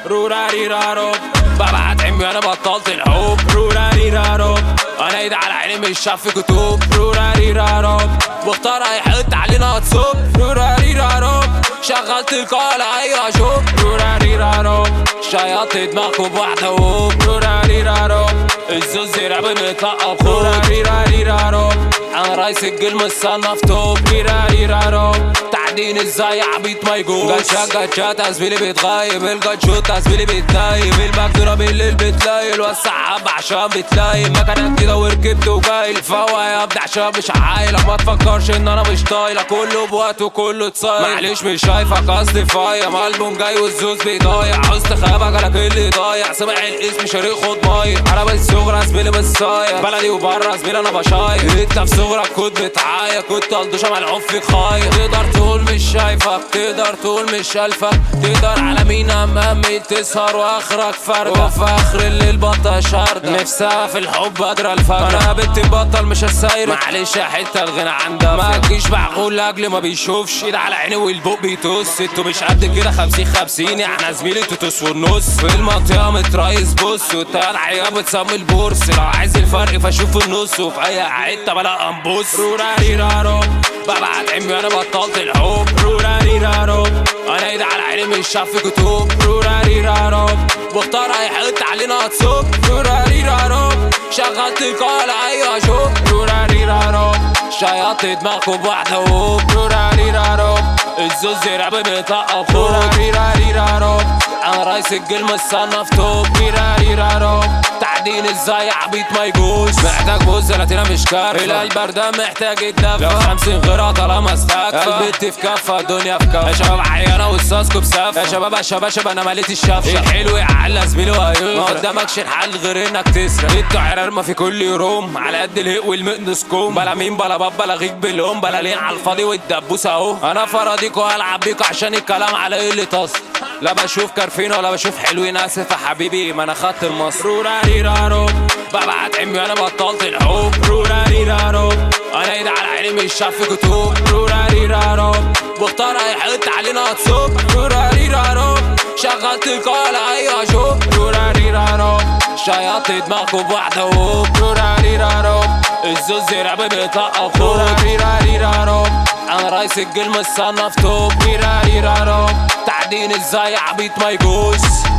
روراري رارو ببعت عمي انا بطلت الحب روراري رارو انا ايدي على عيني مش شاف في كتب روراري رارو واختار هيحط علينا تصب روراري رارو شغلت القال ايوه شوف روراري رارو شيطت دماغكم بواحدة ووب روراري رارو الزوز رعب متلقب روراري راري رارو انا رئيس الجيل مصنف توب ريراري رارو تعدين ازاي عبيط ما يجوز جاتشات جاتشات زميلي بيتغيب الجاتشوت زميلي بيتنايم المجنونة بالليل بتلايل والسحاب عشان بتلايم مكانك كده وركبت وجاي الفوا يا ابني عشان مش عايلك ما تفكرش ان انا مش طايلك كله بوقت وكله اتصايل معلش مش شايفك قصدي فايا مالبوم جاي والزوز بيضايع عاوز تخابك جالك اللي ضايع سامع الاسم شريك خد ماير انا بس صغرى زميلي بس صايع بلدي وبره زميلي انا بشاير انت في صغرك كنت بتعايا كنت قلدوشة ملعوب فيك خاير تقدر تقول مش شايفك تقدر تقول مش شايفك تقدر على مين امامي تسهر واخرك فردة وفي اخر الليل بطة شاردة نفسها في الحب قادرة الفجر انا بنت بطل مش هساير معلش يا حتة الغنى عندها ما تجيش معقول لاجل ما بيشوفش ايد على عيني والبوق بيتوس انتوا مش قد كده خمسين خمسين يعني زميلي توتوس والنص في المنطقة متريس بص والتاني عيال بتسمي البورس لو عايز الفرق فشوف النص وفي اي حتة بلا انبوس روراري رارو ببعت عمي انا بطلت الحب روراري رارو انا ايدي على عيني مش شاف في كتب روراري رارو واختار هيحط علينا تصب روراري رارو شغلت القال ايوه شوف روراري رارو شيطت دماغكم بواحدة ووب روراري رارو الزوز رعب بيطقب روراري راري رارو انا رئيس الجيل مصنف توب روراري رارو تعدين ازاي عبيط ما يجوز محتاج بوز لاتينا مش كارفة القلب ده محتاج يتدفى لو خمسين غيرها طالما استكفى البت في كفة الدنيا في كفة يا شباب عيانة والساسكو بسفة يا شباب يا شباب شباب انا مليت الشفشة الحلو يعلى زميلي وهيفرق ما قدامكش الحل غير انك تسرق انتوا عرار ما في كل يوم على قد الهق والمقنص كوم بلا مين بلا باب بلا غيك بالهم بلا لين على الفاضي والدبوس اهو انا فراديكوا هلعب بيكوا عشان الكلام على قلة اصل لا بشوف كارفين ولا بشوف حلوين اسف يا حبيبي ما انا خدت المصر روراري رارو ببعت عمي انا بطلت الحب روراري رارو انا ايدي على عيني مش شاف في كتب روراري رارو واختار هيحط علينا تصب روراري رارو شغلت القال ايوه شوف روراري رارو شيطت دماغكم بواحدة ووب روراري رارو الزوز رعب بيطقب روراري راري رارو انا رئيس الجيل مصنف توب روراري رارو تعدين ازاي عبيط ما يجوز